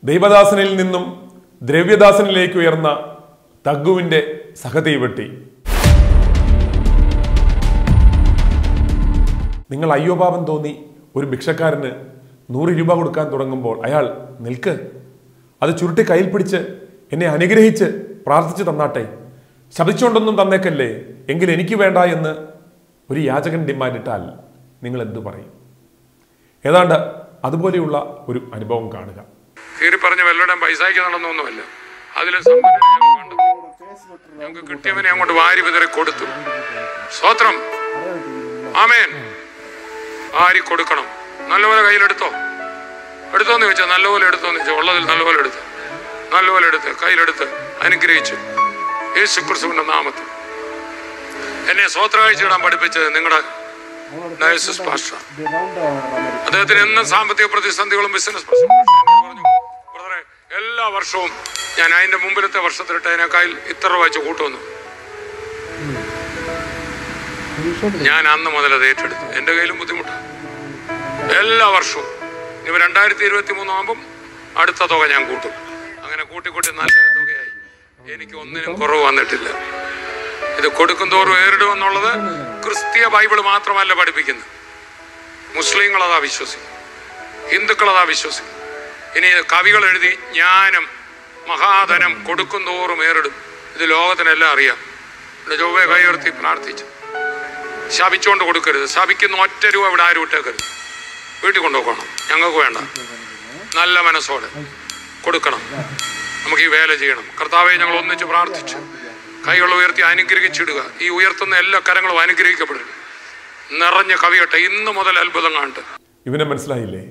ദൈവദാസനിൽ നിന്നും ദ്രവ്യദാസനിലേക്ക് ഉയർന്ന തഗ്ഗുവിന്റെ സഹതീവെട്ടി നിങ്ങൾ അയ്യോപാപം തോന്നി ഒരു ഭിക്ഷക്കാരന് നൂറ് രൂപ കൊടുക്കാൻ തുടങ്ങുമ്പോൾ അയാൾ നിൽക്ക് അത് ചുരുട്ടി കയ്യിൽ പിടിച്ച് എന്നെ അനുഗ്രഹിച്ച് പ്രാർത്ഥിച്ചു തന്നാട്ടെ ശപിച്ചുകൊണ്ടൊന്നും തന്നേക്കല്ലേ എങ്കിൽ എനിക്ക് വേണ്ട എന്ന് ഒരു യാചകൻ ഡിമാൻഡ് ഇട്ടാൽ നിങ്ങൾ എന്തു പറയും ഏതാണ്ട് അതുപോലെയുള്ള ഒരു അനുഭവം കാണുക കീറി പറഞ്ഞ വല്ലവരുടെയും പൈസയ്ക്ക് നടന്നൊന്നുമല്ല അതിലെ സമ്പന്നനെ ഞങ്ങൾ കണ്ടെത്തി ഞങ്ങൾക്ക് കിട്ടിയവനെ അങ്ങോട്ട് വാരി വിതറി കൊടുത്തു സ്വത്രം ആമേൻ വാരി കൊടുക്കണം നല്ലപോലെ കയ്യിലെടുത്തോ എടുത്തോന്ന് ചോദിച്ചാൽ നല്ലപോലെ എടുത്തോന്ന് ചോദിച്ചാൽ ഉള്ളതിൽ നല്ലപോലെ എടുത്ത് നല്ലപോലെ എടുത്ത് കയ്യിലെടുത്ത് അനുഗ്രഹിച്ചു യേശു ക്രിസ്തുവിന്റെ നാമത്തിൽ എന്നെ സ്വത്ര കാഴ്ചയിടാൻ പഠിപ്പിച്ചത് നിങ്ങളുടെ ഡയസിസ് പാസ്റ്റർ അദ്ദേഹത്തിന് എന്നും സാമ്പത്തിക പ്രതിസന്ധികളും ബിസിനസ് പറഞ്ഞു ബ്രദറെ എല്ലാ വർഷവും ഞാൻ അതിന്റെ മുമ്പിലത്തെ വർഷത്തിലിട്ട് അതിനേക്കാൾ ഇത്ര രൂപ വെച്ച് കൂട്ടുവന്നു ഞാൻ അന്ന് മുതൽ അത് ഏറ്റെടുത്തു എന്റെ കയ്യിലും ബുദ്ധിമുട്ടാണ് എല്ലാ വർഷവും ഇവ രണ്ടായിരത്തി ഇരുപത്തി മൂന്നാകുമ്പം അടുത്ത തുക ഞാൻ കൂട്ടും അങ്ങനെ കൂട്ടിക്കൂട്ടി നല്ല തുകയായി എനിക്ക് ഒന്നിനും കുറവ് വന്നിട്ടില്ല ഇത് കൊടുക്കും തോറും ഏറിടുമെന്നുള്ളത് ക്രിസ്തീയ ബൈബിൾ മാത്രമല്ല പഠിപ്പിക്കുന്നത് മുസ്ലിങ്ങൾ അതാ വിശ്വസിക്കും ഹിന്ദുക്കൾ അതാ വിശ്വസിക്കും ഇനി കവികൾ എഴുതി ജ്ഞാനം മഹാധനം കൊടുക്കും തോറും ഏറിടും ഇത് ലോകത്തിനെല്ലാം അറിയാം ഇവിടെ ചൊവ്വെ കൈയുയർത്തി പ്രാർത്ഥിച്ചു ശപിച്ചുകൊണ്ട് കൊടുക്കരുത് ശപിക്കുന്ന ഒറ്റ രൂപ ഇവിടെ ആരും ഇട്ടേക്കരുത് വീട്ടിൽ കൊണ്ടുപോക്കണം ഞങ്ങൾക്ക് വേണ്ട നല്ല മനസ്സോടെ കൊടുക്കണം നമുക്ക് ഈ വേല ചെയ്യണം കർത്താവെ ഞങ്ങൾ ഒന്നിച്ച് പ്രാർത്ഥിച്ചു കൈകൾ ഉയർത്തി അനുഗ്രഹിച്ചിടുക ഈ ഉയർത്തുന്ന എല്ലാ കരങ്ങളും അനുഗ്രഹിക്കപ്പെടുക നിറഞ്ഞ കവിയട്ടെ ഇന്ന് മുതൽ അത്ഭുതം കാണട്ടെ ഇവനെ മനസ്സിലായില്ലേ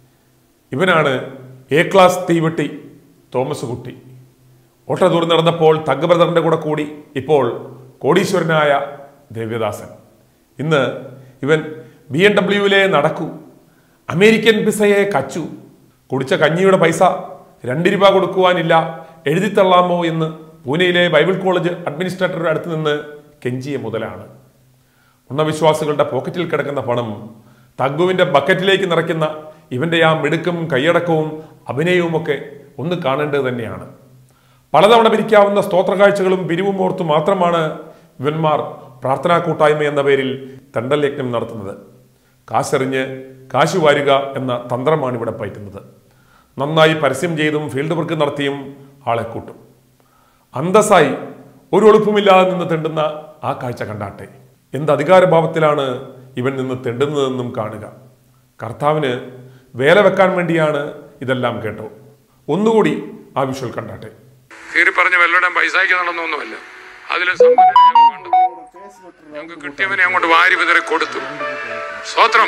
ഇവനാണ് എ ക്ലാസ് തീവെട്ടി തോമസ് കുട്ടി ഓട്ട ദൂരം നടന്നപ്പോൾ തഗ് ബ്രദറിന്റെ കൂടെ കൂടി ഇപ്പോൾ കോടീശ്വരനായ ദേവ്യദാസൻ ഇന്ന് ഇവൻ ബി എം ഡബ്ല്യുവിലെ നടക്കൂ അമേരിക്കൻ പിസയെ കച്ചു കുടിച്ച കഞ്ഞിയുടെ പൈസ രണ്ട് രൂപ കൊടുക്കുവാനില്ല എഴുതിത്തള്ളാമോ എന്ന് പൂനെയിലെ ബൈബിൾ കോളേജ് അഡ്മിനിസ്ട്രേറ്ററുടെ അടുത്ത് നിന്ന് കെഞ്ചിയ മുതലാണ് ഉണ്ണവിശ്വാസികളുടെ പോക്കറ്റിൽ കിടക്കുന്ന പണം തഗ്ഗുവിന്റെ ബക്കറ്റിലേക്ക് നിറയ്ക്കുന്ന ഇവന്റെ ആ മിടുക്കും കൈയടക്കവും അഭിനയവും ഒക്കെ ഒന്ന് കാണേണ്ടത് തന്നെയാണ് പലതവണ പിരിക്കാവുന്ന സ്തോത്ര കാഴ്ചകളും പിരിവും ഓർത്തു മാത്രമാണ് ഇവന്മാർ പ്രാർത്ഥനാ കൂട്ടായ്മ എന്ന പേരിൽ തണ്ടൽ യജ്ഞം നടത്തുന്നത് കാശെറിഞ്ഞ് കാശ് വാരുക എന്ന തന്ത്രമാണ് ഇവിടെ പയറ്റുന്നത് നന്നായി പരസ്യം ചെയ്തും ഫീൽഡ് വർക്ക് നടത്തിയും ആളെ കൂട്ടും അന്തസ്സായി ഒരു ഒളിപ്പുമില്ലാതെ നിന്ന് തെണ്ടുന്ന ആ കാഴ്ച കണ്ടാട്ടെ എന്ത് അധികാരഭാവത്തിലാണ് ഇവൻ നിന്ന് തെണ്ടുന്നതെന്നും കാണുക കർത്താവിന് വേല വെക്കാൻ വേണ്ടിയാണ് ഇതെല്ലാം കേട്ടോ ഒന്നുകൂടി ആ വിഷ്വൽ കണ്ടാട്ടെ കീറി പറഞ്ഞ വല്ലവരുടെയും പൈസയ്ക്ക് നടന്നൊന്നുമല്ല അതിലെ സമ്പന്നനെ ഞങ്ങൾ കണ്ടെത്തി ഞങ്ങൾക്ക് കിട്ടിയവനെ അങ്ങോട്ട് വാരി വിതറി കൊടുത്തു സ്വത്രം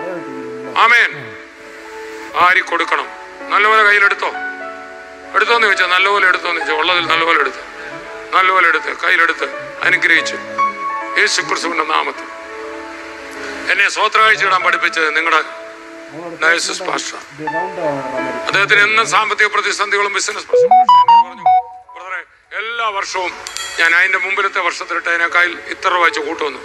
ആമേൻ വാരി കൊടുക്കണം നല്ലപോലെ കയ്യിലെടുത്തോ എടുത്തോന്ന് ചോദിച്ചാൽ നല്ലപോലെ എടുത്തോന്ന് ചോദിച്ചാൽ ഉള്ളതിൽ നല്ലപോലെ എടുത്ത് നല്ലപോലെ എടുത്ത് കയ്യിലെടുത്ത് അനുഗ്രഹിച്ചു യേശു ക്രിസ്തുവിന്റെ നാമത്തിൽ എന്നെ സ്വത്ര കാഴ്ചയിടാൻ പഠിപ്പിച്ചത് നിങ്ങളുടെ ഡയസിസ് പാസ്റ്റർ അദ്ദേഹത്തിന് എന്നും സാമ്പത്തിക പ്രതിസന്ധികളും ബിസിനസ് പറഞ്ഞു ബ്രദറെ എല്ലാ വർഷവും ഞാൻ അതിന്റെ മുമ്പിലത്തെ വർഷത്തിലിട്ട് അതിനേക്കാൾ ഇത്ര രൂപ വെച്ച് കൂട്ടുവന്നു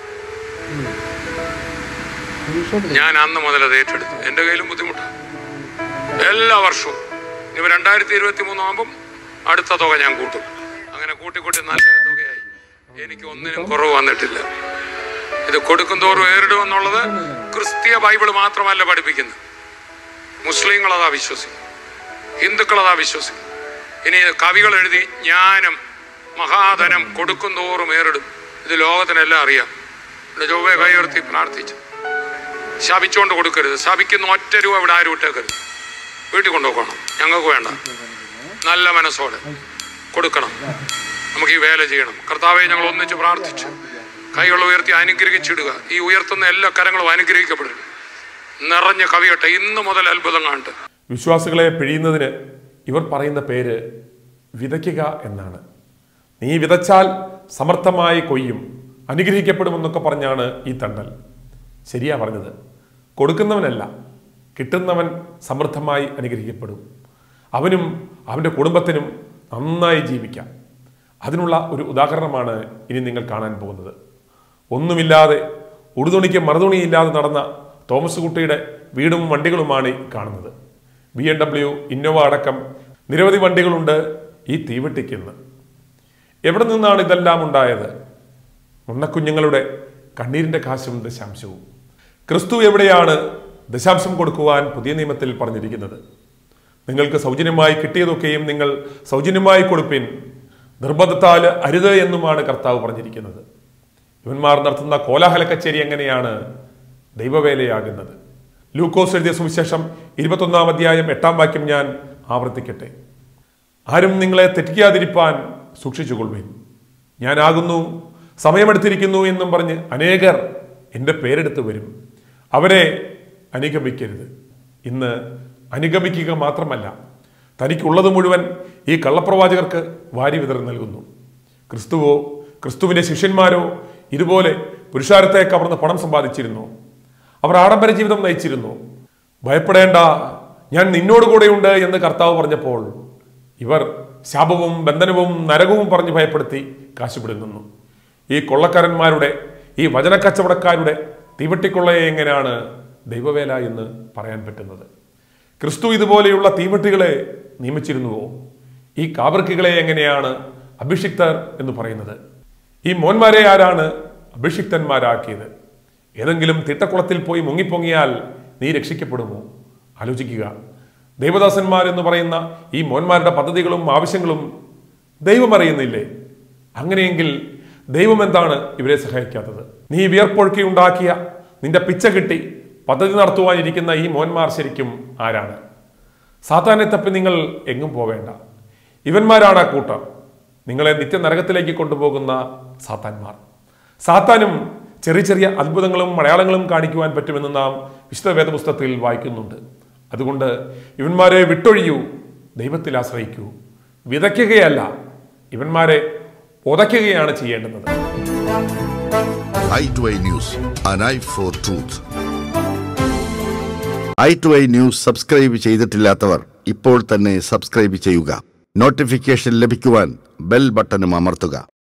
ഞാൻ അന്ന് മുതൽ അത് ഏറ്റെടുത്തു എന്റെ കയ്യിലും ബുദ്ധിമുട്ടാണ് എല്ലാ വർഷവും ഇവ രണ്ടായിരത്തി ഇരുപത്തി മൂന്നാകുമ്പം അടുത്ത തുക ഞാൻ കൂട്ടും അങ്ങനെ കൂട്ടിക്കൂട്ടി നല്ല തുകയായി എനിക്ക് ഒന്നിനും കുറവ് വന്നിട്ടില്ല ഇത് കൊടുക്കും തോറും ഏറിടുമെന്നുള്ളത് ക്രിസ്തീയ ബൈബിൾ മാത്രമല്ല പഠിപ്പിക്കുന്നത് മുസ്ലിങ്ങൾ അതാ വിശ്വസിക്കും ഹിന്ദുക്കൾ അതാ വിശ്വസിക്കും ഇനി കവികൾ എഴുതി ജ്ഞാനം മഹാധനം കൊടുക്കും തോറും ഏറിടും ഇത് ലോകത്തിനെല്ലാം അറിയാം ഇവിടെ ചൊവ്വെ കൈയുയർത്തി പ്രാർത്ഥിച്ചു ശപിച്ചുകൊണ്ട് കൊടുക്കരുത് ശപിക്കുന്ന ഒറ്റ രൂപ ഇവിടെ ആരും ഇട്ടേക്കരുത് വീട്ടിൽ കൊണ്ടുപോക്കണം ഞങ്ങൾക്ക് വേണ്ട നല്ല മനസ്സോടെ കൊടുക്കണം നമുക്ക് ഈ വേല ചെയ്യണം കർത്താവെ ഞങ്ങൾ ഒന്നിച്ച് പ്രാർത്ഥിച്ചു കൈകൾ ഉയർത്തി അനുഗ്രഹിച്ചിടുക ഈ ഉയർത്തുന്ന എല്ലാ കരങ്ങളും അനുഗ്രഹിക്കപ്പെടുക നിറഞ്ഞ കവിയട്ടെ ഇന്ന് മുതൽ അത്ഭുതം കാണട്ടെ വിശ്വാസികളെ പിഴിയുന്നതിന് ഇവർ പറയുന്ന പേര് വിതയ്ക്കുക എന്നാണ് നീ വിതച്ചാൽ സമർത്ഥമായി കൊയ്യും അനുഗ്രഹിക്കപ്പെടുമെന്നൊക്കെ പറഞ്ഞാണ് ഈ തണ്ടൽ ശരിയാ പറഞ്ഞത് കൊടുക്കുന്നവനല്ല കിട്ടുന്നവൻ സമൃദ്ധമായി അനുഗ്രഹിക്കപ്പെടും അവനും അവൻ്റെ കുടുംബത്തിനും നന്നായി ജീവിക്കാം അതിനുള്ള ഒരു ഉദാഹരണമാണ് ഇനി നിങ്ങൾ കാണാൻ പോകുന്നത് ഒന്നുമില്ലാതെ ഉടുതുണിക്ക് മറുതുണിയില്ലാതെ നടന്ന തോമസ് കുട്ടിയുടെ വീടും വണ്ടികളുമാണ് ഈ കാണുന്നത് ബി എം ഡബ്ല്യു ഇന്നോവ അടക്കം നിരവധി വണ്ടികളുണ്ട് ഈ തീവെട്ടിക്കുന്ന് എവിടെ നിന്നാണ് ഇതെല്ലാം ഉണ്ടായത് ഉണ്ണക്കുഞ്ഞുങ്ങളുടെ കണ്ണീരിന്റെ കാശും ദശാംശവും ക്രിസ്തു എവിടെയാണ് ദശാംശം കൊടുക്കുവാൻ പുതിയ നിയമത്തിൽ പറഞ്ഞിരിക്കുന്നത് നിങ്ങൾക്ക് സൗജന്യമായി കിട്ടിയതൊക്കെയും നിങ്ങൾ സൗജന്യമായി കൊടുപ്പിൻ നിർബന്ധത്താൽ അരുത് എന്നുമാണ് കർത്താവ് പറഞ്ഞിരിക്കുന്നത് ഇവന്മാർ നടത്തുന്ന കോലാഹല കച്ചേരി എങ്ങനെയാണ് ദൈവവേലയാകുന്നത് ലൂക്കോസ് എഴുതിയ സുവിശേഷം ഇരുപത്തൊന്നാം അധ്യായം എട്ടാം വാക്യം ഞാൻ ആവർത്തിക്കട്ടെ ആരും നിങ്ങളെ തെറ്റിക്കാതിരിപ്പാൻ സൂക്ഷിച്ചുകൊള്ളുവിൻ ഞാനാകുന്നു സമയമെടുത്തിരിക്കുന്നു എന്നും പറഞ്ഞ് അനേകർ എൻ്റെ പേരെടുത്ത് വരും അവരെ അനുഗമിക്കരുത് ഇന്ന് അനുഗമിക്കുക മാത്രമല്ല തനിക്കുള്ളത് മുഴുവൻ ഈ കള്ളപ്രവാചകർക്ക് വാരി വിതറി നൽകുന്നു ക്രിസ്തുവോ ക്രിസ്തുവിൻ്റെ ശിഷ്യന്മാരോ ഇതുപോലെ പുരുഷാരത്തെ കവർന്ന് പണം സമ്പാദിച്ചിരുന്നു അവർ ആഡംബര ജീവിതം നയിച്ചിരുന്നു ഭയപ്പെടേണ്ട ഞാൻ നിന്നോടുകൂടെയുണ്ട് എന്ന് കർത്താവ് പറഞ്ഞപ്പോൾ ഇവർ ശാപവും ബന്ധനവും നരകവും പറഞ്ഞ് ഭയപ്പെടുത്തി കാശുപിടുങ്ങുന്നു ഈ കൊള്ളക്കാരന്മാരുടെ ഈ വചനക്കച്ചവടക്കാരുടെ തീവട്ടിക്കൊള്ളയെ എങ്ങനെയാണ് ദൈവവേല എന്ന് പറയാൻ പറ്റുന്നത് ക്രിസ്തു ഇതുപോലെയുള്ള തീവട്ടികളെ നിയമിച്ചിരുന്നുവോ ഈ കാവർക്കികളെ എങ്ങനെയാണ് അഭിഷിക്തർ എന്ന് പറയുന്നത് ഈ മോന്മാരെ ആരാണ് അഭിഷിക്തന്മാരാക്കിയത് ഏതെങ്കിലും തിട്ടക്കുളത്തിൽ പോയി മുങ്ങിപ്പൊങ്ങിയാൽ നീ രക്ഷിക്കപ്പെടുമോ ആലോചിക്കുക ദൈവദാസന്മാർ എന്ന് പറയുന്ന ഈ മോന്മാരുടെ പദ്ധതികളും ആവശ്യങ്ങളും ദൈവം അറിയുന്നില്ലേ അങ്ങനെയെങ്കിൽ ദൈവം എന്താണ് ഇവരെ സഹായിക്കാത്തത് നീ വിയർപ്പൊഴുക്കി ഉണ്ടാക്കിയ നിന്റെ പിച്ച കിട്ടി പദ്ധതി നടത്തുവാനിരിക്കുന്ന ഈ മോന്മാർ ശരിക്കും ആരാണ് സാത്താനെ തപ്പി നിങ്ങൾ എങ്ങും പോവേണ്ട ഇവന്മാരാണ് ആ കൂട്ടം നിങ്ങളെ നിത്യനരകത്തിലേക്ക് കൊണ്ടുപോകുന്ന സാത്താന്മാർ സാത്താനും ചെറിയ ചെറിയ അത്ഭുതങ്ങളും മലയാളങ്ങളും കാണിക്കുവാൻ പറ്റുമെന്ന് നാം വിശുദ്ധ വേദപുസ്തകത്തിൽ വായിക്കുന്നുണ്ട് അതുകൊണ്ട് ഇവന്മാരെ വിട്ടൊഴിയൂ ദൈവത്തിൽ ആശ്രയിക്കൂ വിതയ്ക്കുകയല്ല ഇവന്മാരെ ഉതയ്ക്കുകയാണ് ചെയ്യേണ്ടുന്നത് I to I news an eye for truth I to I news subscribe ചെയ്തിട്ടില്ലാത്തവർ ഇപ്പോൾ തന്നെ സബ്സ്ക്രൈബ് ചെയ്യുക നോട്ടിഫിക്കേഷൻ ലഭിക്കുവാൻ ബെൽ ബട്ടണും അമർത്തുക